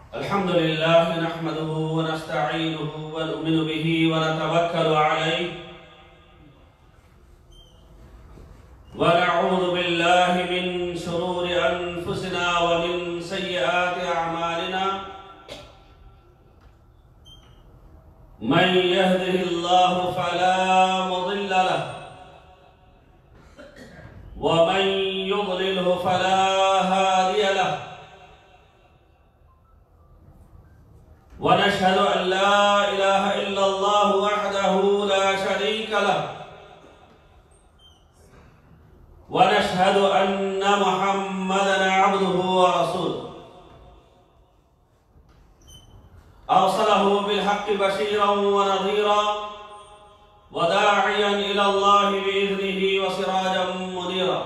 الحمد لله نحمده ونستعينه ونؤمن به ونتوكل عليه ونعوذ بالله من شرور انفسنا ومن سيئات اعمالنا من يهده الله فلا مضل له ومن يضلله فلا هادي له ونشهد ان لا اله الا الله وحده لا شريك له ونشهد ان محمدا عبده ورسوله ارسله بالحق بشيرا ونذيرا وداعيا الى الله باذنه وسراجا منيرا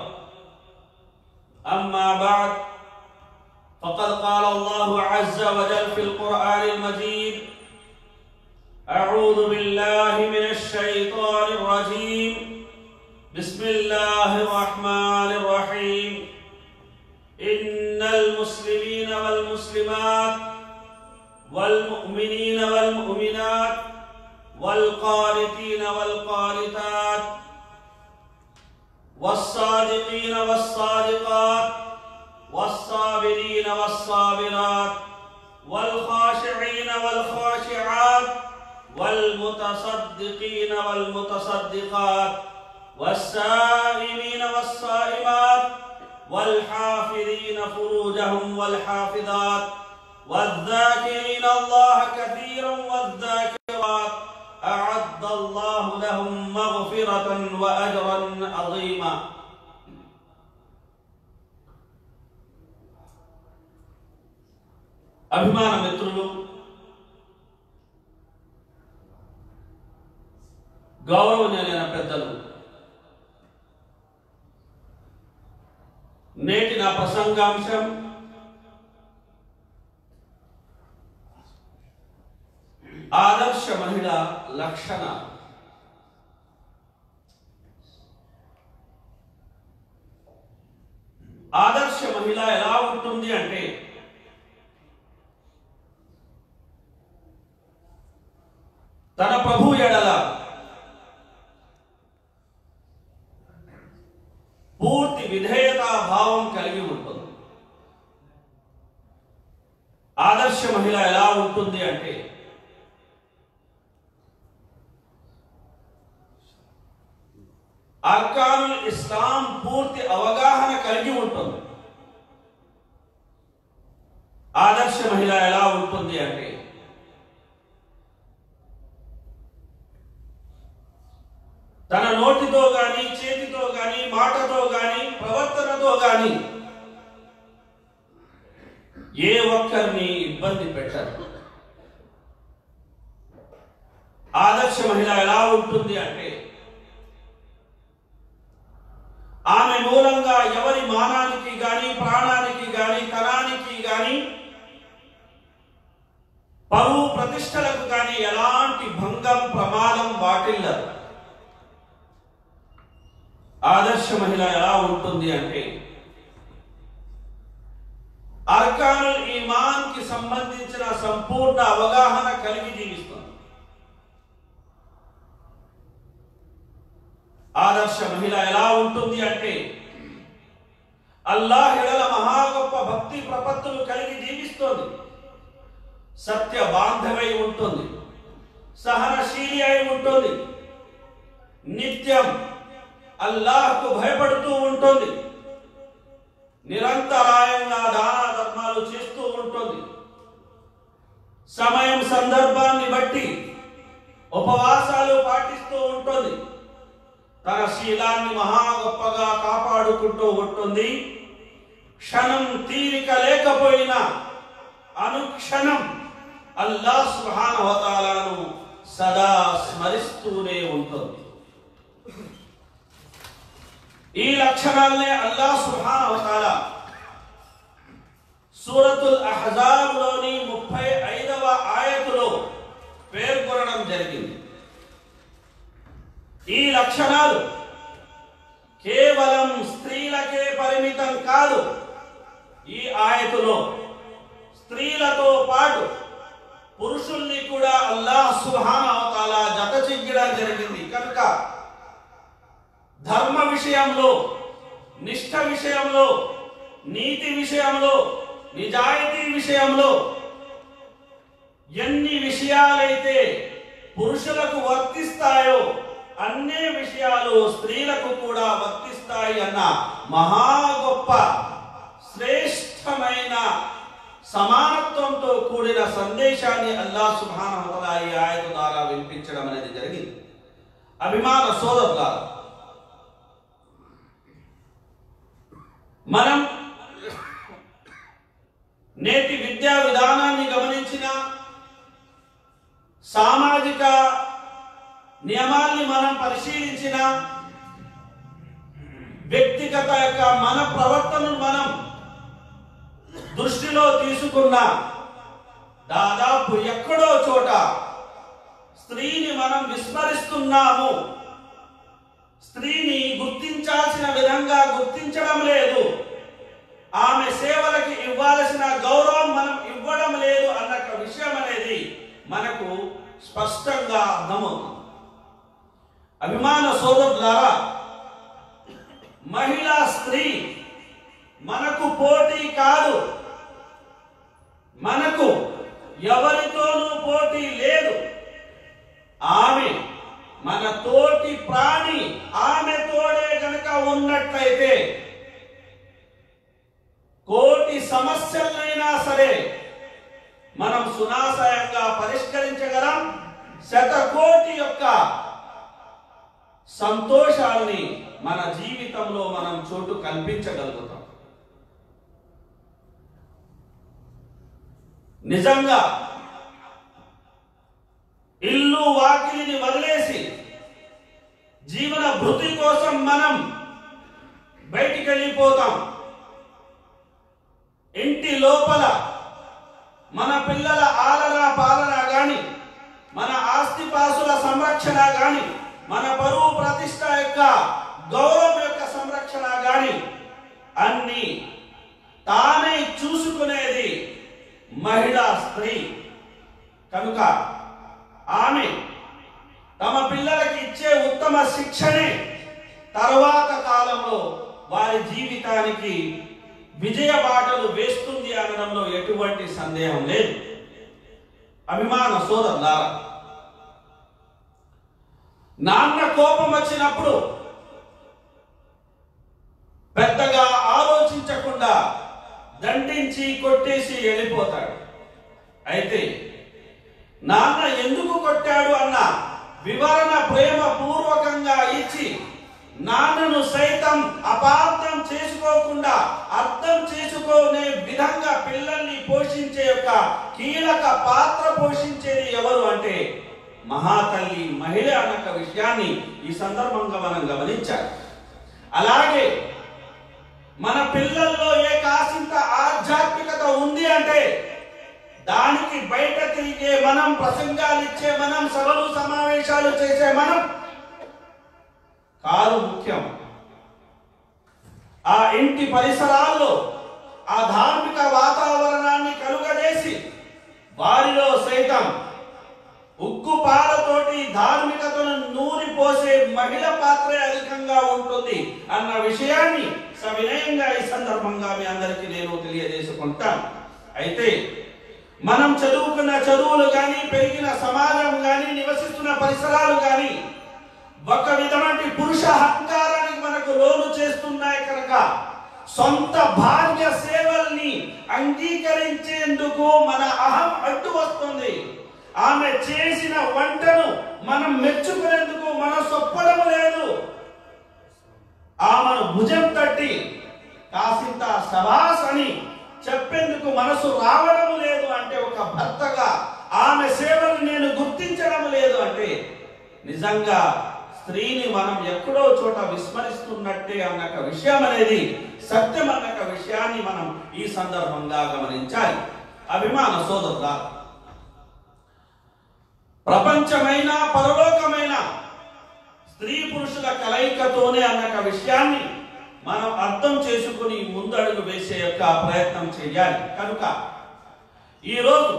اما بعد فقد قال الله عز وجل في القرآن المجيد أعوذ بالله من الشيطان الرجيم بسم الله الرحمن الرحيم إن المسلمين والمسلمات والمؤمنين والمؤمنات والقانتين والقانتات والصادقين والصادقات والصابرين والصابرات والخاشعين والخاشعات والمتصدقين والمتصدقات والسائمين والصائمات والحافظين فروجهم والحافظات والذاكرين الله كثيرا والذاكرات أعد الله لهم مغفرة وأجرا عظيما అభిమాన మిత్రులు గౌరవనీయులైన పెద్దలు నేటి నా ప్రసంగాంశం ఆదర్శ మహిళ లక్షణ ఆదర్శ మహిళ ఎలా ఉంటుంది అంటే తన ప్రభు ఎడల పూర్తి విధేయతా భావం కలిగి ఉంటుంది ఆదర్శ మహిళ ఎలా ఉంటుంది అంటే అర్కానుల్ ఇస్లాం పూర్తి అవగాహన కలిగి ఉంటుంది ఆదర్శ మహిళ ఎలా ఉంటుంది అంటే తన నోటితో గాని చేతితో గాని మాటతో గాని ప్రవర్తనతో గాని ఏ ఒక్కరిని ఇబ్బంది పెట్టరు ఆదర్శ మహిళ ఎలా ఉంటుంది అంటే ఆమె మూలంగా ఎవరి మానానికి గాని ప్రాణానికి గాని తనానికి గాని పరువు ప్రతిష్టలకు గాని ఎలాంటి భంగం ప్రమాదం వాటిల్లదు ఆదర్శ మహిళ ఎలా ఉంటుంది అంటే అర్కానుల్ ఈమాన్ కి సంబంధించిన సంపూర్ణ అవగాహన కలిగి జీవిస్తుంది ఆదర్శ మహిళ ఎలా ఉంటుంది అంటే అల్లాహ్ ఎడల మహా గొప్ప భక్తి ప్రపత్తులు కలిగి జీవిస్తోంది సత్య బాంధవై ఉంటుంది సహనశీలి అయి ఉంటుంది నిత్యం అల్లాహ్కు భయపడుతూ ఉంటుంది నిరంతరాయంగా దాన ధర్మాలు చేస్తూ ఉంటుంది సమయం సందర్భాన్ని బట్టి ఉపవాసాలు పాటిస్తూ ఉంటుంది తన శీలాన్ని మహా గొప్పగా కాపాడుకుంటూ ఉంటుంది క్షణం తీరిక లేకపోయినా అనుక్షణం అల్లా సుహానవతాలను సదా స్మరిస్తూనే ఉంటుంది ఈ లక్షణాలనే అల్లా సుహానవతాల సూరతుల్ అహజాబ్లోని ముప్పై ఐదవ ఆయతులో పేర్కొనడం జరిగింది ఈ లక్షణాలు కేవలం స్త్రీలకే పరిమితం కాదు ఈ ఆయతులో స్త్రీల స్త్రీలతో పాటు పురుషుల్ని కూడా అల్లాహ్ సుహానవతాల జత చెయ్యడం జరిగింది కనుక ధర్మ విషయంలో నిష్ఠ విషయంలో నీతి విషయంలో నిజాయితీ విషయంలో ఎన్ని విషయాలైతే పురుషులకు వర్తిస్తాయో అన్ని విషయాలు స్త్రీలకు కూడా వర్తిస్తాయి అన్న మహా గొప్ప శ్రేష్టమైన సమానత్వంతో కూడిన సందేశాన్ని అల్లా సుభానహతల ఈ ఆయత ద్వారా వినిపించడం అనేది జరిగింది అభిమాన సోదరులారా మనం నేటి విద్యా విధానాన్ని గమనించిన సామాజిక నియమాల్ని మనం పరిశీలించిన వ్యక్తిగత యొక్క మన ప్రవర్తనను మనం దృష్టిలో తీసుకున్న దాదాపు ఎక్కడో చోట స్త్రీని మనం విస్మరిస్తున్నాము స్త్రీని గుర్తించాల్సిన విధంగా గుర్తించడం లేదు ఆమె సేవలకి ఇవ్వాల్సిన గౌరవం మనం ఇవ్వడం లేదు అన్న ఒక విషయం అనేది మనకు స్పష్టంగా అర్థమవుతుంది అభిమాన సోదరులారా మహిళా స్త్రీ మనకు పోటీ కాదు మనకు ఎవరితోనూ పోటీ లేదు ఆమె మన తోటి ప్రాణి ఆమె తోడే గనక ఉన్నట్లయితే కోటి సమస్యలైనా సరే మనం సునాశయంగా పరిష్కరించగలం శతకోటి యొక్క సంతోషాల్ని మన జీవితంలో మనం చోటు కల్పించగలుగుతాం నిజంగా ఇల్లు వాకిలిని వదిలేసి జీవన భృతి కోసం మనం బయటికి వెళ్ళిపోతాం ఇంటి లోపల మన పిల్లల ఆలన పాలన గాని మన ఆస్తిపాసుల సంరక్షణ గాని మన పరువు ప్రతిష్ట యొక్క గౌరవం యొక్క సంరక్షణ గాని అన్ని తానే చూసుకునేది మహిళా స్త్రీ కనుక ఆమె తమ పిల్లలకి ఇచ్చే ఉత్తమ శిక్షణే తర్వాత కాలంలో వారి జీవితానికి విజయ బాటలు వేస్తుంది అనడంలో ఎటువంటి సందేహం లేదు అభిమాన సోదరులారా నాన్న కోపం వచ్చినప్పుడు పెద్దగా ఆలోచించకుండా దండించి కొట్టేసి వెళ్ళిపోతాడు అయితే నాన్న ఎందుకు కొట్టాడు అన్న వివరణ ప్రేమ పూర్వకంగా ఇచ్చి నాన్నను సైతం అపార్థం చేసుకోకుండా అర్థం చేసుకునే విధంగా పిల్లల్ని పోషించే యొక్క కీలక పాత్ర పోషించేది ఎవరు అంటే మహాతల్లి మహిళ అన్న విషయాన్ని ఈ సందర్భంగా మనం గమనించాలి అలాగే మన పిల్లల్లో ఏ కాసింత ఆధ్యాత్మికత ఉంది అంటే దానికి బయట తిరిగే మనం ప్రసంగాలు ఇచ్చే మనం సభలు సమావేశాలు చేసే మనం కాదు ముఖ్యం ఆ ఇంటి పరిసరాల్లో ఆ ధార్మిక వాతావరణాన్ని కలుగజేసి వారిలో సైతం ఉక్కు పాలతోటి ధార్మికతను నూరిపోసే మహిళ పాత్రే అధికంగా ఉంటుంది అన్న విషయాన్ని సవినయంగా ఈ సందర్భంగా మీ అందరికీ నేను తెలియజేసుకుంటాను అయితే మనం చదువుకున్న చదువులు కానీ పెరిగిన సమాజం కానీ నివసిస్తున్న పరిసరాలు కానీ ఒక విధమైన పురుష అహంకారానికి మనకు లోను చేస్తున్నాయి కనుక సొంత భార్య సేవల్ని అంగీకరించేందుకు మన అహం అడ్డు వస్తుంది ఆమె చేసిన వంటను మనం మెచ్చుకునేందుకు మన సొప్పడం లేదు ఆమెను భుజం తట్టి కాసింత సవాస్ అని చెప్పేందుకు మనసు రావడం లేదు అంటే ఒక భర్తగా ఆమె సేవలు నేను గుర్తించడం లేదు అంటే నిజంగా స్త్రీని మనం ఎక్కడో చోట విస్మరిస్తున్నట్టే అన్న విషయం అనేది సత్యం అన్న విషయాన్ని మనం ఈ సందర్భంగా గమనించాలి అభిమాన సోదరులా ప్రపంచమైన పరలోకమైన స్త్రీ పురుషుల కలయికతోనే అన్న విషయాన్ని మనం అర్థం చేసుకుని ముందడుగు వేసే యొక్క ప్రయత్నం చేయాలి కనుక ఈరోజు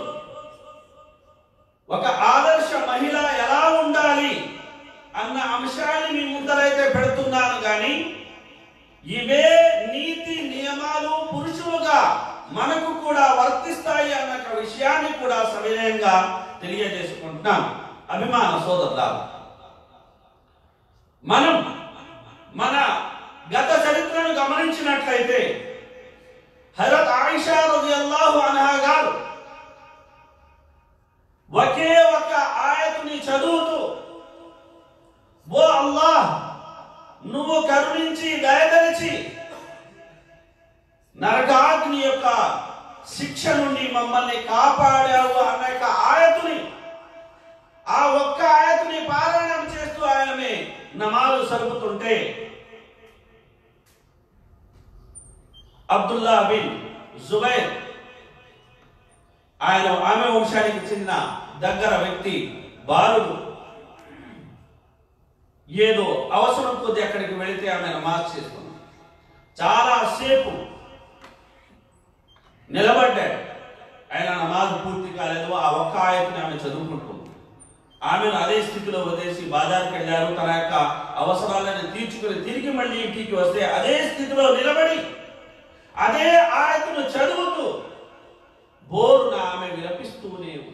ఒక ఆదర్శ మహిళ ఎలా ఉండాలి అన్న అంశాన్ని మీ ముందరైతే పెడుతున్నాను కానీ ఇవే నీతి నియమాలు పురుషులుగా మనకు కూడా వర్తిస్తాయి అన్న ఒక విషయాన్ని కూడా సవినయంగా తెలియజేసుకుంటున్నాం అభిమాన సోదరులారా మనం మన గత చరిత్రను గమనించినట్లయితే హజరత్ ఆయిషా రలియల్లాహు అన్హా గారు ఒకే ఒక ఆయతుని చదువుతూ ఓ అల్లాహ్ నువ్వు కరుణించి దయదలిచి నరకాగ్ని యొక్క శిక్ష నుండి మమ్మల్ని కాపాడావు అన్న యొక్క ఆయతుని ఆ ఒక్క ఆయతుని పారాయణం చేస్తూ ఆయనమే నమాజు సరుపుతుంటే అబ్దుల్లా బిన్ జుబైర్ ఆయన ఆమె వంశానికి చెందిన దగ్గర వ్యక్తి బాలుడు ఏదో అవసరం కొద్ది అక్కడికి వెళితే ఆమె నమాజ్ చేస్తుంది చాలా సేపు నిలబడ్డాడు ఆయన నమాజ్ పూర్తి కాలేదు ఆ ఒక్క ఆయతని ఆమె చదువుకుంటుంది ఆమెను అదే స్థితిలో వదిలేసి బాజార్కి వెళ్ళారు తన యొక్క అవసరాలను తీర్చుకుని తిరిగి మళ్ళీ ఇంటికి వస్తే అదే స్థితిలో నిలబడి అదే ఆయతను చదువుతూ బోరున ఆమె విలపిస్తూనే ఉంది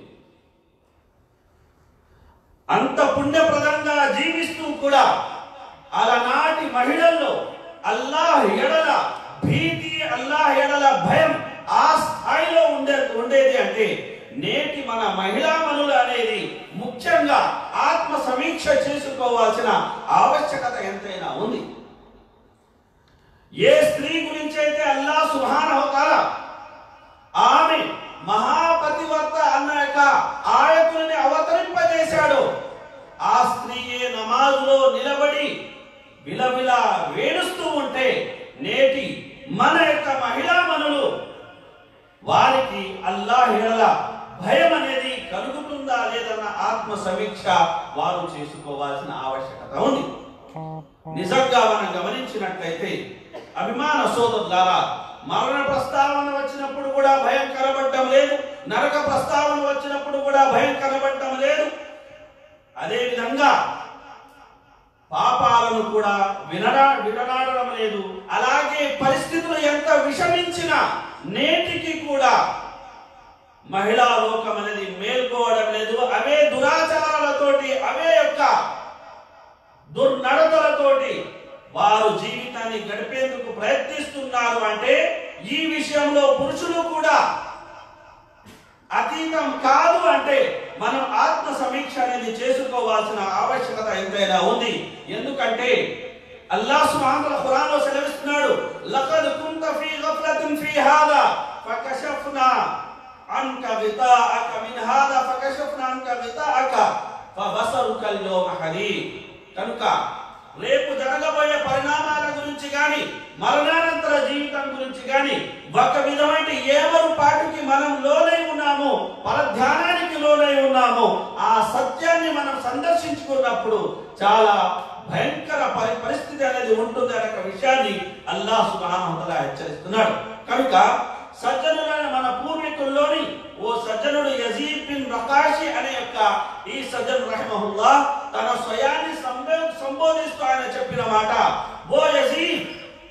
అంత పుణ్యప్రదంగా జీవిస్తూ కూడా అలనాటి మహిళల్లో అల్లాహ్ ఎడల భీతి అల్లాహ్ ఎడల భయం ఆ స్థాయిలో ఉండే ఉండేది అంటే నేటి మన మహిళా మనులు అనేది ముఖ్యంగా ఆత్మ సమీక్ష చేసుకోవాల్సిన ఆవశ్యకత ఎంతైనా ఉంది ఏ స్త్రీ గురించి అయితే అల్లా సుభానహోతారా ఆమె మహాపతివర్త అన్న యొక్క ఆయకుల్ని అవతరింపజేశాడు ఆ స్త్రీయే నమాజులో నిలబడి విలవిల వేడుస్తూ ఉంటే నేటి మన యొక్క మహిళా మనులు వారికి అల్లాహిడల భయం అనేది కలుగుతుందా లేదన్న ఆత్మ సమీక్ష వారు చేసుకోవాల్సిన ఆవశ్యకత ఉంది నిజంగా మనం గమనించినట్లయితే అభిమాన సోదరులారా మరణ ప్రస్తావన వచ్చినప్పుడు కూడా భయం కనబడటం లేదు నరక ప్రస్తావన వచ్చినప్పుడు కూడా భయం కనబడటం లేదు అదే విధంగా పాపాలను కూడా వినడా వినడాడడం లేదు అలాగే పరిస్థితులు ఎంత విషమించినా నేటికి కూడా మహిళా లోకం అనేది మేల్కోవడం లేదు అవే దురాచారాలతోటి అవే యొక్క దుర్నడతలతోటి వారు జీవితాన్ని గడిపేందుకు ప్రయత్నిస్తున్నారు అంటే ఈ విషయంలో పురుషులు కూడా అతీతం కాదు అంటే మనం ఆత్మ సమీక్ష అనేది చేసుకోవాల్సిన ఆవశ్యకత ఎంతైనా ఉంది ఎందుకంటే అల్లాహ్ సుబ్హానహు ఖురాన్ లో సెలవిస్తున్నాడు లఖద్ కుంత ఫీ గఫలతిన్ ఫీ హాదా ఫకషఫ్నా అన్క గితాఅక మిన్ హాదా ఫకషఫ్నా అన్క గితాఅక ఫబసరుక అల్-యౌమ హదీద్ కనుక రేపు జరగబోయే పరిణామాల గురించి గాని మరణానంతర జీవితం గురించి గాని ఒక విధమైన ఏవరు పాటికి మనం లోనై ఉన్నాము పరధ్యానానికి లోనై ఉన్నాము ఆ సత్యాన్ని మనం సందర్శించుకున్నప్పుడు చాలా భయంకర పరి పరిస్థితి అనేది ఉంటుంది అనే ఒక విషయాన్ని అల్లాహ్ సుబ్హానహు వతఆలా హెచ్చరిస్తున్నాడు కనుక సజ్జనులైన మన పూర్వీకుల్లోని ఓ సజ్జనుడు యజీద్ బిన్ రకాషి అనే యొక్క ఈ సజ్జన్ రహమహుల్లా తన స్వయాన్ని సంబో- సంబోధిస్తూ ఆయన చెప్పిన మాట ఓ యజీద్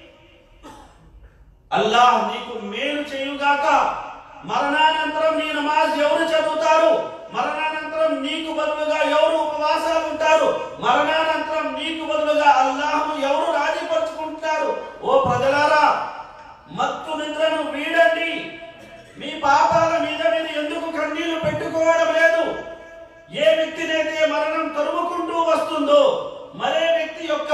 అల్లాహ్ నీకు మేలు చేయుగాక మరణానంతరం నీ నమాజ్ ఎవరు చదువుతారు మరణానంతరం నీకు బదులుగా ఎవరు ఉపవాసాలు ఉంటారు మరణానంతరం నీకు బదులుగా అల్లాహ్ను ఎవరు రాజీపరుచుకుంటారు ఓ ప్రజలారా మత్తు నిద్రను వీడండి మీ పాపాల మీద మీరు ఎందుకు కన్నీళ్లు పెట్టుకోవడం లేదు ఏ వ్యక్తినైతే మరణం తరుముకుంటూ వస్తుందో మరే వ్యక్తి యొక్క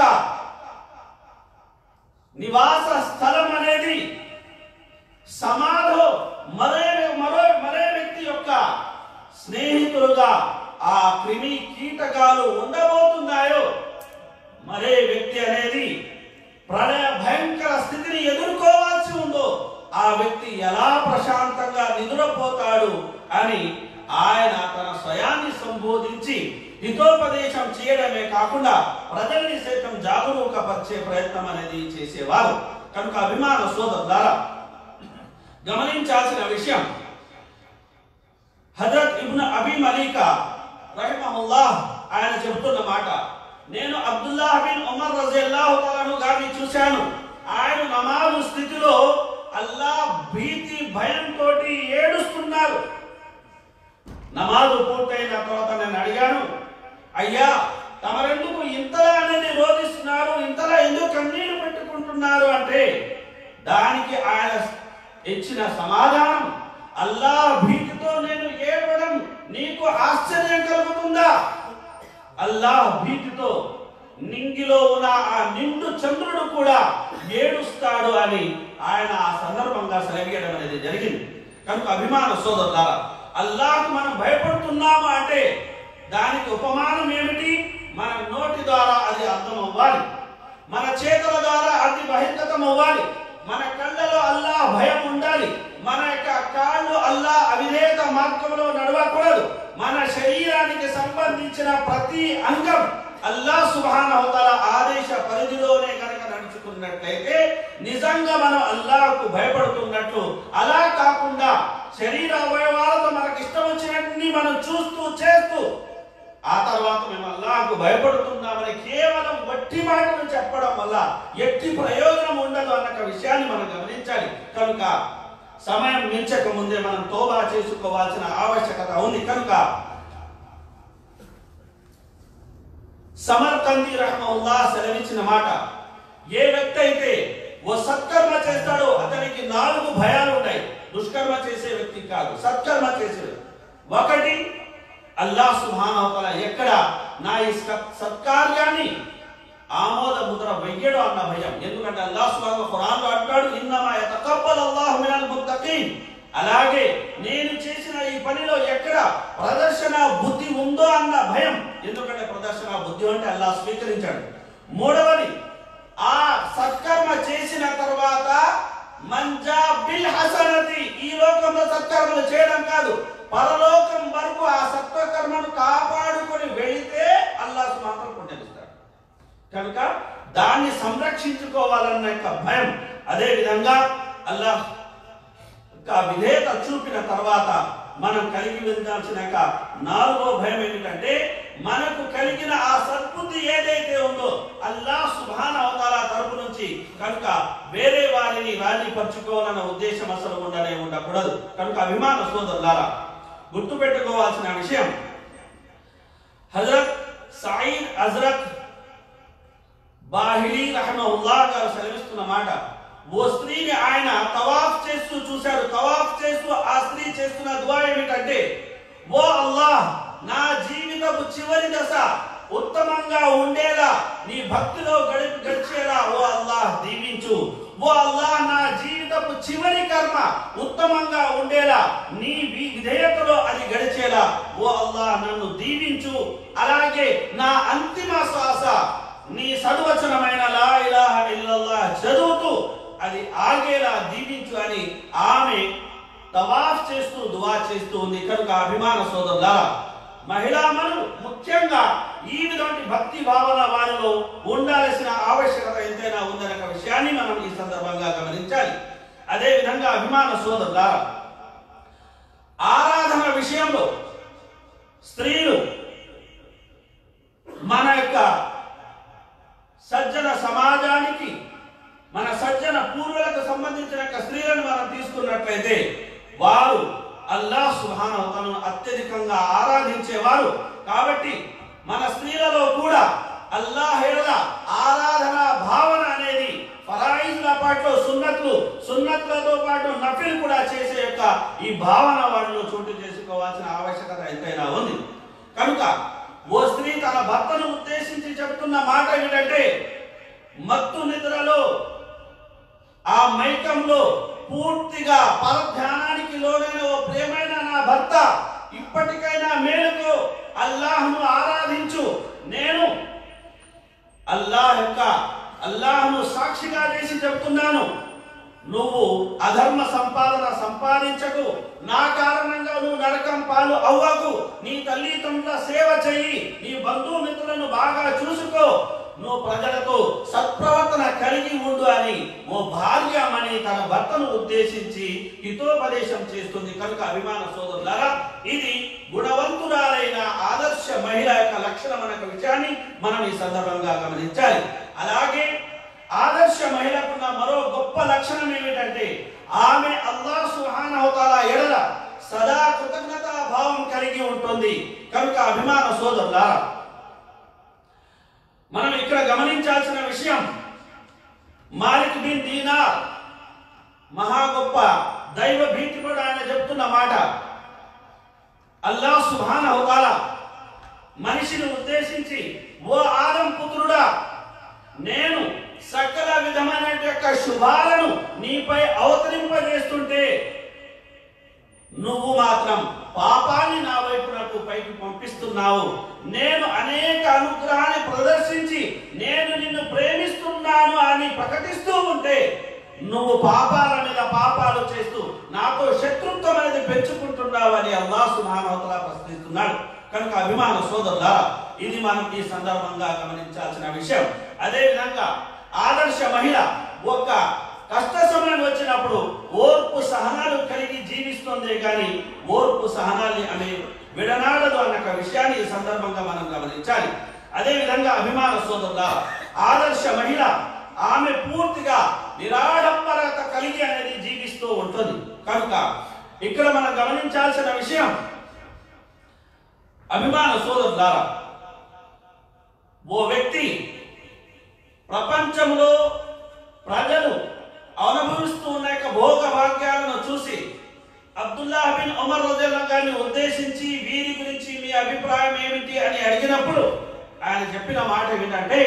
నివాస స్థలం అనేది సమాధో మరే మరో మరే వ్యక్తి యొక్క స్నేహితులుగా ఆ క్రిమి కీటకాలు ఉండబోతున్నాయో మరే వ్యక్తి అనేది ప్రళయ భయంకర స్థితిని ఎదుర్కోవాల్సి ఉందో ఆ వ్యక్తి ఎలా ప్రశాంతంగా నిద్రపోతాడు అని ఆయన తన స్వయాన్ని సంబోధించి హితోపదేశం చేయడమే కాకుండా ప్రజల్ని సైతం జాగరూకపరిచే ప్రయత్నం అనేది చేసేవారు కనుక అభిమాన సోదరులారా గమనించాల్సిన విషయం మలీకా రహిమహుల్లాహ్ ఆయన చెబుతున్న మాట నేను అబ్దుల్లాహ్ బిన్ ఉమర్ రజియల్లాహు తాలాను గారిని చూశాను ఆయన నమాజు స్థితిలో అల్లా భీతి భయంతో ఏడుస్తున్నారు నమాజు పూర్తయిన తర్వాత నేను అడిగాను అయ్యా తమరెందుకు ఇంతలా అనేది రోధిస్తున్నారు ఇంతలా ఎందుకు కన్నీళ్లు పెట్టుకుంటున్నారు అంటే దానికి ఆయన ఇచ్చిన సమాధానం అల్లా భీతితో నేను ఏడవడం నీకు ఆశ్చర్యం కలుగుతుందా అల్లాహ్ భీతితో నింగిలో ఉన్న ఆ నిండు చంద్రుడు కూడా ఏడుస్తాడు అని ఆయన ఆ సందర్భంగా సెలవీయడం అనేది జరిగింది కనుక అభిమాన సోదరులారా అల్లాహ్ మనం భయపడుతున్నాము అంటే దానికి ఉపమానం ఏమిటి మన నోటి ద్వారా అది అర్థం అవ్వాలి మన చేతుల ద్వారా అది బహిర్గతం అవ్వాలి మన కళ్ళలో అల్లా భయం ఉండాలి మన యొక్క కాళ్ళు అల్లా అవిధేయత మార్గంలో నడవకూడదు మన శరీరానికి సంబంధించిన ప్రతి అంగం అల్లా సుబానవతల ఆదేశ పరిధిలోనే కనుక నడుచుకున్నట్లయితే నిజంగా మనం అల్లాహకు భయపడుతున్నట్లు అలా కాకుండా శరీర అవయవాలతో మనకి ఇష్టం వచ్చినన్ని మనం చూస్తూ చేస్తూ ఆ తర్వాత మేము అల్లాహకు భయపడుతున్నామని కేవలం వట్టి మాటలు చెప్పడం వల్ల ఎట్టి ప్రయోజనం ఉండదు అన్న విషయాన్ని మనం గమనించాలి కనుక సమయం మించక ముందే మనం తోబా చేసుకోవాల్సిన ఆవశ్యకత ఉంది కనుక సమర్కంది రహమల్లా సెలవిచ్చిన మాట ఏ వ్యక్తి అయితే ఓ సత్కర్మ చేస్తాడో అతనికి నాలుగు భయాలు ఉంటాయి దుష్కర్మ చేసే వ్యక్తి కాదు సత్కర్మ చేసే వ్యక్తి. ఒకటి అల్లా సుభానవతల ఎక్కడ నా ఈ సత్- సత్కార్యాన్ని ఆమోద ముద్ర వెయ్యడు అన్న భయం ఎందుకంటే అల్లా సుభాన ఖురాన్ లో అంటాడు ఇన్నమా యతకబ్బల్ అల్లాహు మినల్ ముత్తఖీన్ అలాగే నేను చేసిన ఈ పనిలో ఎక్కడ ప్రదర్శన బుద్ధి ఉందో అన్న భయం ఎందుకంటే ప్రదర్శన బుద్ధి అంటే అల్లా స్వీకరించాడు మూడవది ఆ సత్కర్మ చేసిన తర్వాత మంజా బిల్ హసనతి ఈ లోకంలో సత్కర్మలు చేయడం కాదు పరలోకం వరకు ఆ సత్కర్మను కాపాడుకొని వెళితే అల్లా మాత్రం పుణ్యమిస్తాడు కనుక దాన్ని సంరక్షించుకోవాలన్న యొక్క భయం అదే విధంగా అల్లాహ్ యొక్క విధేయత చూపిన తర్వాత మనం కలిగి ఉండాల్సిన యొక్క నాలుగో భయం ఏమిటంటే మనకు కలిగిన ఆ సద్బుద్ధి ఏదైతే ఉందో అల్లా సుభాన అవతార తరపు నుంచి కనుక వేరే వారిని రాజీపరచుకోవాలన్న ఉద్దేశం అసలు ఉండనే ఉండకూడదు కనుక అభిమాన సోదరులారా గుర్తుపెట్టుకోవాల్సిన విషయం హజరత్ సాయిద్ హజరత్ బాహిలీ రహమహుల్లా గారు సెలవిస్తున్న మాట ఓ స్త్రీని ఆయన తవాఫ్ చేస్తూ చూశాడు తవాఫ్ చేస్తూ ఆ స్త్రీ చేస్తున్న దువా ఏమిటంటే ఓ అల్లాహ్ నా జీవితపు చివరి దశ ఉత్తమంగా ఉండేలా నీ భక్తిలో గడిపి గడిచేలా ఓ అల్లాహ్ దీవించు ఓ అల్లాహ్ నా జీవితపు చివరి కర్మ ఉత్తమంగా ఉండేలా నీ వి- విధేయతలో అది గడిచేలా ఓ అల్లాహ్ నన్ను దీవించు అలాగే నా అంతిమ శ్వాస నీ సద్వచనమైన లా ఇలాహ ఇల్లల్లాహ్ చదువుతూ అది ఆగేలా దీవించు అని ఆమె తవాఫ్ చేస్తూ దువా చేస్తూ ఉంది కనుక అభిమాన సోదరులారా మహిళామణులు ముఖ్యంగా ఈ విధమైన భక్తి భావన వారిలో ఉండాల్సిన ఆవశ్యకత ఎంతైనా ఉందనే ఒక విషయాన్ని మనం ఈ సందర్భంగా గమనించాలి అదే విధంగా అభిమాన సోదరులారా ఆరాధన విషయంలో స్త్రీలు మన యొక్క సజ్జన సమాజానికి మన సజ్జన పూర్వులకు సంబంధించిన యొక్క స్త్రీలను మనం తీసుకున్నట్లయితే వారు అల్లాహ్ సుహానవతను అత్యధికంగా ఆరాధించేవారు కాబట్టి మన స్త్రీలలో కూడా అల్లాహ్ యొక్క ఆరాధన భావన అనేది ఫరాయిజ్ల పాటు సున్నత్లు సున్నత్లతో పాటు నఫిల్ కూడా చేసే యొక్క ఈ భావన వారిలో చోటు చేసుకోవాల్సిన ఆవశ్యకత ఎంతైనా ఉంది కనుక ఓ స్త్రీ తన భర్తను ఉద్దేశించి చెప్తున్న మాట ఏమిటంటే మత్తు నిద్రలో ఆ మైకంలో పూర్తిగా పరధ్యానానికి లోనైన ఓ ప్రేమైన నా భర్త ఇప్పటికైనా మేలుకో అల్లాహ్ను ఆరాధించు నేను అల్లాహ్ యొక్క అల్లాహ్ను సాక్షిగా చేసి చెప్తున్నాను నువ్వు అధర్మ సంపాదన సంపాదించకు నా కారణంగా నువ్వు నరకం పాలు అవ్వకు నీ తల్లిదండ్రుల సేవ చెయ్యి నీ బంధుమిత్రులను బాగా చూసుకో నువ్వు ప్రజలకు సత్ప్రవర్తన కలిగి ఉండు అని ఓ భార్యమని తన భర్తను ఉద్దేశించి హితోపదేశం చేస్తుంది కనుక అభిమాన సోదరులారా ఇది గుణవంతురాలైన ఆదర్శ మహిళ యొక్క లక్షణం అనే ఒక విషయాన్ని మనం ఈ సందర్భంగా గమనించాలి అలాగే ఆదర్శ మహిళకున్న మరో గొప్ప లక్షణం ఏమిటంటే ఆమె అల్లా సుహానహతాల ఎడల సదా కృతజ్ఞతా భావం కలిగి ఉంటుంది కనుక అభిమాన సోదరులారా మనం ఇక్కడ గమనించాల్సిన విషయం మాలిక్ బిన్ దీనార్ మహా గొప్ప దైవ భీతిపడు ఆయన చెప్తున్న మాట అల్లా సుబ్హానహు తాలా మనిషిని ఉద్దేశించి ఓ ఆదం పుత్రుడా నేను సకల విధమైన యొక్క శుభాలను నీపై అవతరింపజేస్తుంటే నువ్వు మాత్రం పాపాన్ని నా వైపు నాకు పైకి పంపిస్తున్నావు నేను అనేక అనుగ్రహాన్ని ప్రదర్శించి నేను నిన్ను ప్రేమిస్తున్నాను అని ప్రకటిస్తూ ఉంటే నువ్వు పాపాల మీద పాపాలు చేస్తూ నాతో శత్రుత్వం అనేది పెంచుకుంటున్నావు అని అల్లా సుమానవతలా ప్రశ్నిస్తున్నాడు కనుక అభిమాన సోదరులా ఇది మనం ఈ సందర్భంగా గమనించాల్సిన విషయం అదే విధంగా ఆదర్శ మహిళ ఒక కష్ట సమయం వచ్చినప్పుడు ఓర్పు సహనాలు కలిగి జీవిస్తుంది కానీ ఓర్పు సహనాన్ని అనే విడనాడదు అన్న ఒక విషయాన్ని ఈ సందర్భంగా మనం గమనించాలి అదే విధంగా అభిమాన సోదరుల ఆదర్శ మహిళ ఆమె పూర్తిగా నిరాడంబరత కలిగి అనేది జీవిస్తూ ఉంటుంది కనుక ఇక్కడ మనం గమనించాల్సిన విషయం అభిమాన సోదరులారా ఓ వ్యక్తి ప్రపంచంలో ప్రజలు అనుభవిస్తూ ఉన్న యొక్క భోగ భాగ్యాలను చూసి అబ్దుల్లా బిన్ ఉమర్ రజల్లా గారిని ఉద్దేశించి వీరి గురించి మీ అభిప్రాయం ఏమిటి అని అడిగినప్పుడు ఆయన చెప్పిన మాట ఏమిటంటే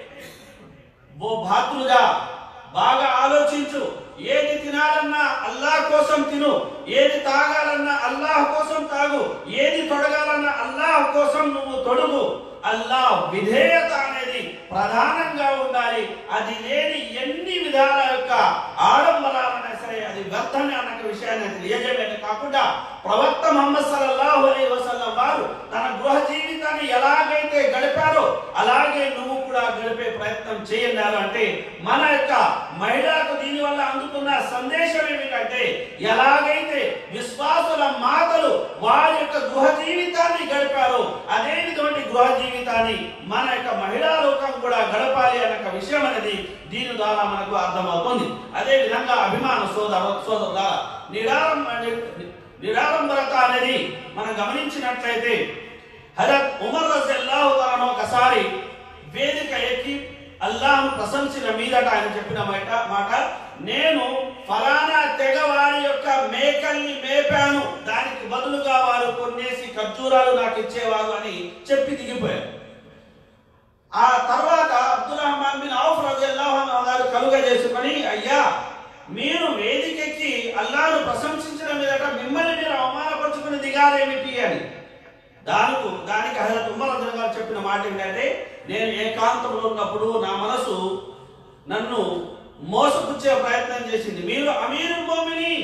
ఓ భాతులుగా బాగా ఆలోచించు ఏది తినాలన్నా అల్లాహ్ కోసం తిను ఏది తాగాలన్నా అల్లాహ్ కోసం తాగు ఏది తొడగాలన్నా అల్లాహ్ కోసం నువ్వు తొడుగు అల్లాహ్ విధేయత అనేది ప్రధానంగా ఉండాలి అది లేని ఎన్ని విధాల యొక్క ఆడంబరాలైనా సరే అది వ్యర్థమే అన్న విషయాన్ని తెలియజేయడమే కాకుండా ప్రవక్త మహమ్మద్ సల్లల్లాహు అలైహి వసల్లం వారు తన గృహ జీవితాన్ని ఎలాగైతే గడిపారో అలాగే నువ్వు కూడా గడిపే ప్రయత్నం చేయాలి అంటే మన యొక్క మహిళలకు దీని వల్ల అందుతున్న సందేశం ఏమిటంటే ఎలాగైతే విశ్వాసుల మాతలు వారి యొక్క గృహ జీవితాన్ని గడిపారో అదే విధమైన గృహ జీవితాన్ని మన యొక్క మహిళా లోకం కూడా గడపాలి అన్న ఒక విషయం అనేది దీని ద్వారా మనకు అర్థమవుతుంది అదే విధంగా అభిమాన సోదర సోదరుల నిరారంభ నిరాడంబరత అనేది మనం గమనించినట్లయితే హజరత్ ఉమర్ రజల్లాహు తాను ఒకసారి వేదిక ఎక్కి అల్లాహ్ను ప్రశంసిన మీదట ఆయన చెప్పిన మాట మాట నేను ఫలానా తెగ వారి యొక్క మేకల్ని మేపాను దానికి బదులుగా వారు కొన్నేసి ఖర్జూరాలు నాకు ఇచ్చేవారు అని చెప్పి దిగిపోయారు ఆ తర్వాత అబ్దుల్ రహమాన్ బిన్ ఔఫ్ రజల్లాహు అన్హు గారు కలుగ చేసుకొని అయ్యా మీరు వేదికెక్కి అల్లాను ప్రశంసించడం మీదట మిమ్మల్ని మీరు అవమానపరుచుకుని దిగారేమిటి అని దానికి దానికి హజరత్ ఉమర్ రజల్ గారు చెప్పిన మాట ఏంటంటే నేను ఏకాంతంలో ఉన్నప్పుడు నా మనసు నన్ను మోసపుచ్చే ప్రయత్నం చేసింది మీరు అమీరు మోమిని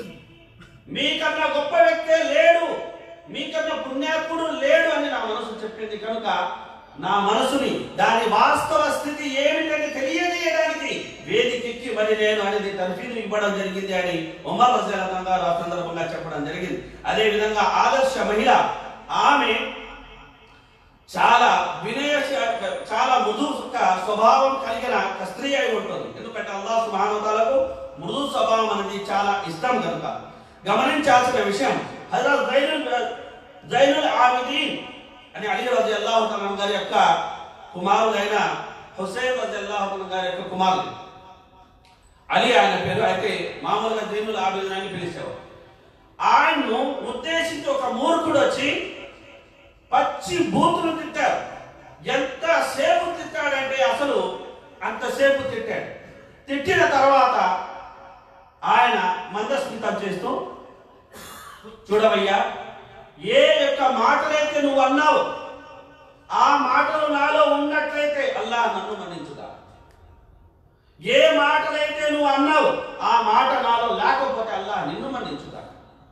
మీకన్నా గొప్ప వ్యక్తే లేడు మీకన్నా పుణ్యాత్ముడు లేడు అని నా మనసు చెప్పింది కనుక నా మనసుని దాని వాస్తవ స్థితి ఏమిటని తెలియజేయడానికి వేదికెక్కి మరి నేను అనేది తర్ఫీదు ఇవ్వడం జరిగింది అని ఉమర్ రజల్ గారు ఆ సందర్భంగా చెప్పడం జరిగింది అదే విధంగా ఆదర్శ మహిళ ఆమె చాలా వినయ చాలా మృదు స్వభావం కలిగిన ఒక స్త్రీ అయి ఉంటుంది ఎందుకంటే అల్లాహ్ సుబ్హానహు మృదు స్వభావం అనేది చాలా ఇష్టం కనుక గమనించాల్సిన విషయం హజరత్ జైనుల్ జైనుల్ ఆబిదీన్ అని అలీ రజల్లాహు తఆలా గారి యొక్క కుమారుడైన హుసేన్ రజల్లాహు తఆలా గారి యొక్క కుమారుడు అలీ ఆయన పేరు అయితే మామూలుగా జైనుల్ ఆబిదీన్ అని పిలిచేవారు ఆయన్ను ఉద్దేశించి ఒక మూర్ఖుడు వచ్చి పచ్చి బూతులు తిట్టారు ఎంత సేపు తిట్టాడంటే అసలు అంతసేపు తిట్టాడు తిట్టిన తర్వాత ఆయన మందస్మితం చేస్తూ చూడవయ్యా ఏ యొక్క మాటలైతే నువ్వు అన్నావు ఆ మాటలు నాలో ఉన్నట్లయితే అల్లా నన్ను మన్నించుదా ఏ మాటలైతే నువ్వు అన్నావు ఆ మాట నాలో లేకపోతే అల్లా నిన్ను మన్నించుదా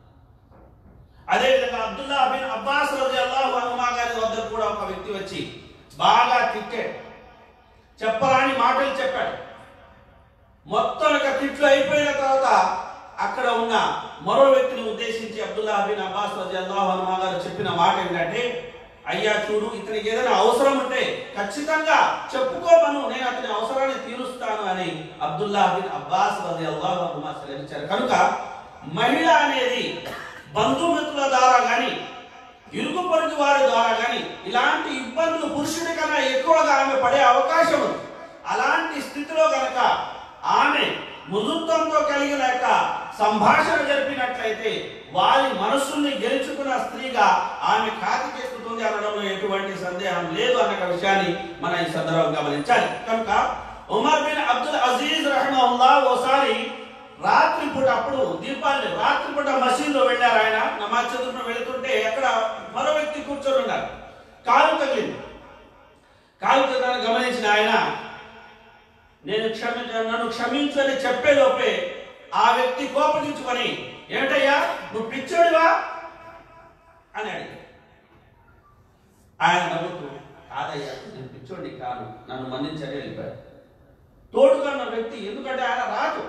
అదేవిధంగా అబ్దుల్లా బిన్ అబ్బాస్ రజి అల్లాహు అనుమా గారి వద్ద కూడా ఒక వ్యక్తి వచ్చి బాగా తిట్టాడు చెప్పరాని మాటలు చెప్పాడు మొత్తం ఇక తిట్లు అయిపోయిన తర్వాత అక్కడ ఉన్న మరో వ్యక్తిని ఉద్దేశించి అబ్దుల్లా బిన్ అబ్బాస్ రజల్లాహు అనుమా గారు చెప్పిన మాట ఏంటంటే అయ్యా చూడు ఇతనికి ఏదైనా అవసరం ఉంటే ఖచ్చితంగా చెప్పుకోమను నేను అతని అవసరాన్ని తీరుస్తాను అని అబ్దుల్లా బిన్ అబ్బాస్ రజల్లాహు అనుమా సెలవించారు కనుక మహిళ అనేది బంధుమిత్రుల ద్వారా గాని ఇరుగు పొరుగు వారి ద్వారా గాని ఇలాంటి ఇబ్బందులు పురుషుడి కన్నా ఎక్కువగా ఆమె పడే అవకాశం ఉంది అలాంటి స్థితిలో గనక ఆమె మృదుత్వంతో కలిగిన యొక్క సంభాషణ జరిపినట్లయితే వారి మనస్సుల్ని గెలుచుకున్న స్త్రీగా ఆమె కాతికెక్కుతుంది అనడంలో ఎటువంటి సందేహం లేదు అన్న విషయాన్ని మన ఈ సందర్భం గమనించాలి కనుక ఉమర్ బిన్ అబ్దుల్ అజీజ్ రహమల్లా ఓసారి రాత్రి పూట అప్పుడు దీపాన్ని రాత్రి పూట మసీదులో వెళ్ళారు ఆయన నమాజ్ చదువుకుని వెళుతుంటే అక్కడ మరో వ్యక్తి కూర్చొని ఉన్నారు కాలు తగిలింది కాలు తగిలిన గమనించిన ఆయన నేను క్షమించ నన్ను క్షమించు అని చెప్పే లోపే ఆ వ్యక్తి కోపగించుకొని ఏమిటయ్యా నువ్వు పిచ్చోడివా అని అడిగాడు ఆయన నవ్వుతూ కాదయ్యా నేను పిచ్చోడిని కాను నన్ను మన్నించని వెళ్ళిపోయాడు తోడుగా ఉన్న వ్యక్తి ఎందుకంటే ఆయన రాజు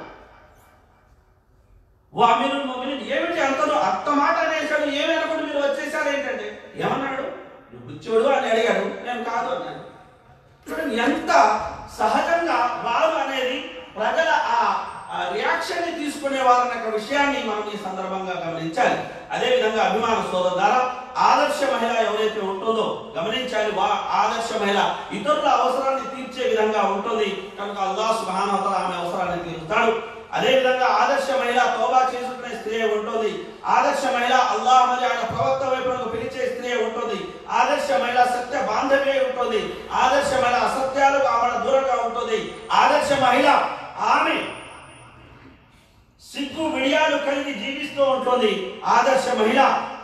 ఓ అమీరుల్ మొమినిన్ ఏమిటి అంతలో అత్త మాట అనేసాడు ఏమి అనుకుంటే మీరు వచ్చేసారు ఏంటంటే ఏమన్నాడు నువ్వు పిచ్చోడు అని అడిగాడు నేను కాదు అన్నాను చూడండి ఎంత సహజంగా వారు అనేది ప్రజల ఆ రియాక్షన్ ని తీసుకునే వారన్న ఒక విషయాన్ని మనం ఈ సందర్భంగా గమనించాలి అదే విధంగా అభిమాన సోదరు ద్వారా ఆదర్శ మహిళ ఎవరైతే ఉంటుందో గమనించాలి వా ఆదర్శ మహిళ ఇతరుల అవసరాన్ని తీర్చే విధంగా ఉంటుంది కనుక అల్లాహ్ సుబ్హానహు వ తఆలా ఆమె అవసరాన్ని తీరుస్తాడు అదే విధంగా ఆదర్శ మహిళ తోబా చేసుకునే స్త్రీ ఉంటుంది ఆదర్శ మహిళ అల్లాహ్ మరియు ఆయన ప్రవక్త వైపునకు పిలిచే స్త్రీ ఉంటుంది ఆదర్శ మహిళ సత్య బాంధవ్య ఉంటుంది ఆదర్శ మహిళ అసత్యాలకు ఆమె దూరంగా ఉంటుంది ఆదర్శ మహిళ ఆమె సిగ్గు విడియాలు కలిగి జీవిస్తూ ఉంటుంది ఆదర్శ మహిళ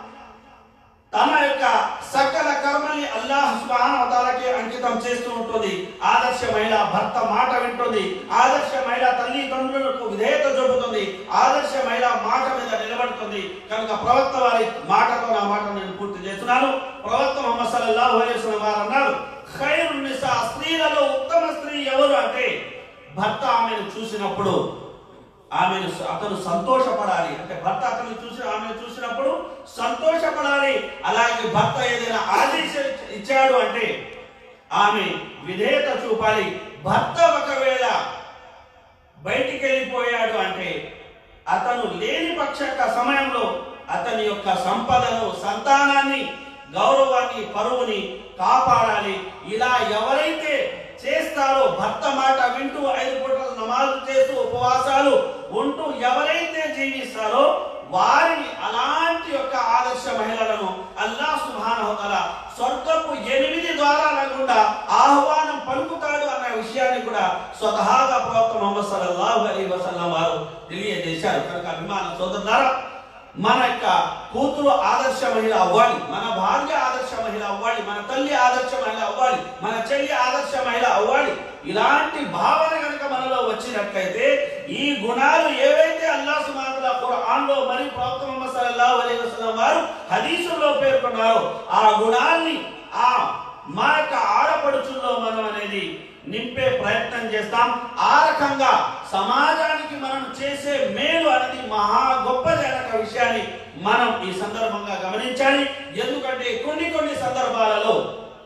తన యొక్క సకల కర్మల్ని అల్లాహ్ సుబ్హానహు వ తఆలాకి అంకితం చేస్తూ ఉంటుంది ఆదర్శ మహిళ భర్త మాట వింటుంది ఆదర్శ మహిళ తల్లిదండ్రులకు విధేయత చూపుతుంది ఆదర్శ మహిళ మాట మీద నిలబడుతుంది కనుక ప్రవక్త వారి మాటతో నా మాట నేను పూర్తి చేస్తున్నాను ప్రవక్త ముహమ్మద్ సల్లల్లాహు అలైహి వసల్లం వారు అన్నారు ఖైరు నిసా స్త్రీలలో ఉత్తమ స్త్రీ ఎవరు అంటే భర్త ఆమెను చూసినప్పుడు ఆమెను అతను సంతోషపడాలి అంటే భర్త అతను చూసి ఆమెను చూసినప్పుడు సంతోషపడాలి అలాగే భర్త ఏదైనా ఆదేశం ఇచ్చాడు అంటే ఆమె విధేయత చూపాలి భర్త ఒకవేళ బయటికి వెళ్ళిపోయాడు అంటే అతను లేని పక్షక సమయంలో అతని యొక్క సంపదను సంతానాన్ని గౌరవాన్ని పరువుని కాపాడాలి ఇలా ఎవరైతే చేస్తారో భర్త మాట వింటూ ఐదు పూటలు నమాజు చేస్తూ ఉపవాసాలు ఉంటూ ఎవరైతే జీవిస్తారో వారిని అలాంటి యొక్క ఆదర్శ మహిళలను అల్లా సుభానహతల స్వర్గపు ఎనిమిది ద్వారాల గుండా ఆహ్వానం పలుకుతాడు అన్న విషయాన్ని కూడా స్వతహాగా ప్రవక్త ముహమ్మద్ సల్లల్లాహు అలైహి వసల్లం వారు తెలియజేశారు కనుక అభిమాన సోదరులారా మన యొక్క కూతురు ఆదర్శ మహిళ అవ్వాలి మన భార్య ఆదర్శ మహిళ అవ్వాలి మన తల్లి ఆదర్శ మహిళ అవ్వాలి మన చెల్లి ఆదర్శ మహిళ అవ్వాలి ఇలాంటి భావన కనుక మనలో వచ్చినట్లయితే ఈ గుణాలు ఏవైతే అల్లా సుమాతుల ఖురాన్లో మరియు ప్రవక్త ముహమ్మద్ సల్లల్లాహు అలైహి వసల్లం వారు హదీసుల్లో పేర్కొన్నారో ఆ గుణాల్ని ఆ మా యొక్క ఆడపడుచుల్లో మనం అనేది నింపే ప్రయత్నం చేస్తాం ఆ రకంగా సమాజానికి మనం చేసే మేలు అనేది మహా గొప్పదైన విషయాన్ని మనం ఈ సందర్భంగా గమనించాలి ఎందుకంటే కొన్ని కొన్ని సందర్భాలలో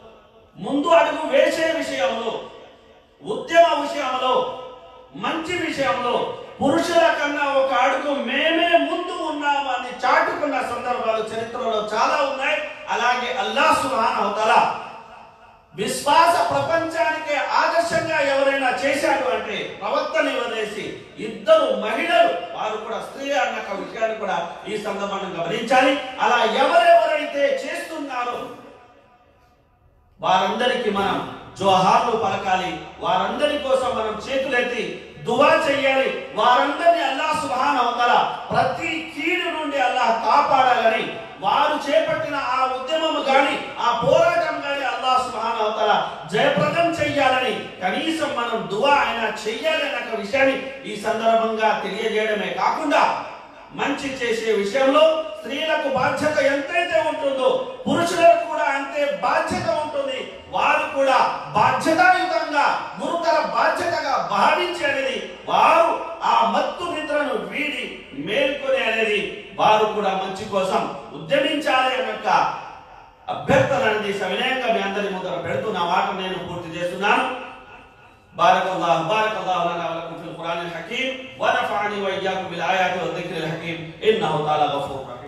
ముందు అడుగు వేసే విషయంలో ఉద్యమ విషయంలో మంచి విషయంలో పురుషుల కన్నా ఒక అడుగు మేమే ముందు ఉన్నాము అని చాటుకున్న సందర్భాలు చరిత్రలో చాలా ఉన్నాయి అలాగే అల్లా సుహాన్ తఆలా విశ్వాస ప్రపంచానికి ఆదర్శంగా ఎవరైనా చేశాడు అంటే ప్రవక్తని వదిలేసి ఇద్దరు మహిళలు వారు కూడా స్త్రీ అన్న ఒక విషయాన్ని కూడా ఈ సందర్భాన్ని గమనించాలి అలా ఎవరెవరైతే చేస్తున్నారో వారందరికీ మనం జోహార్లు పలకాలి వారందరి కోసం మనం చేతులెత్తి దువా చెయ్యాలి వారందరినీ అల్లాహ్ సుబ్హానహు తఆలా ప్రతి కీడు నుండి అల్లాహ్ కాపాడాలని వారు చేపట్టిన ఆ ఉద్యమము గాని ఆ పోరాటం గాని అల్లాహ్ సుబ్హానహు తఆలా జయప్రదం చెయ్యాలని కనీసం మనం దువా అయినా చెయ్యాలి అన్న ఒక విషయాన్ని ఈ సందర్భంగా తెలియజేయడమే కాకుండా మంచి చేసే విషయంలో స్త్రీలకు బాధ్యత ఎంతైతే ఉంటుందో పురుషులకు కూడా అంతే అంతే బాధ్యత ఉంటుంది వారు కూడా బాధ్యతాయుతంగా గురుతర బాధ్యతగా భావించి అనేది వారు ఆ మత్తు నిద్రను వీడి మేల్కొని అనేది వారు కూడా మంచి కోసం ఉద్యమించాలి అన్న యొక్క అభ్యర్థన అనేది సవినయంగా మీ అందరి ముందర పెడుతున్న మాట నేను పూర్తి చేస్తున్నాను بارك الله بارك الله لنا ولكم في القرآن الحكيم ونفعني وإياكم بالآيات والذكر الحكيم إنه تعالى غفور رحيم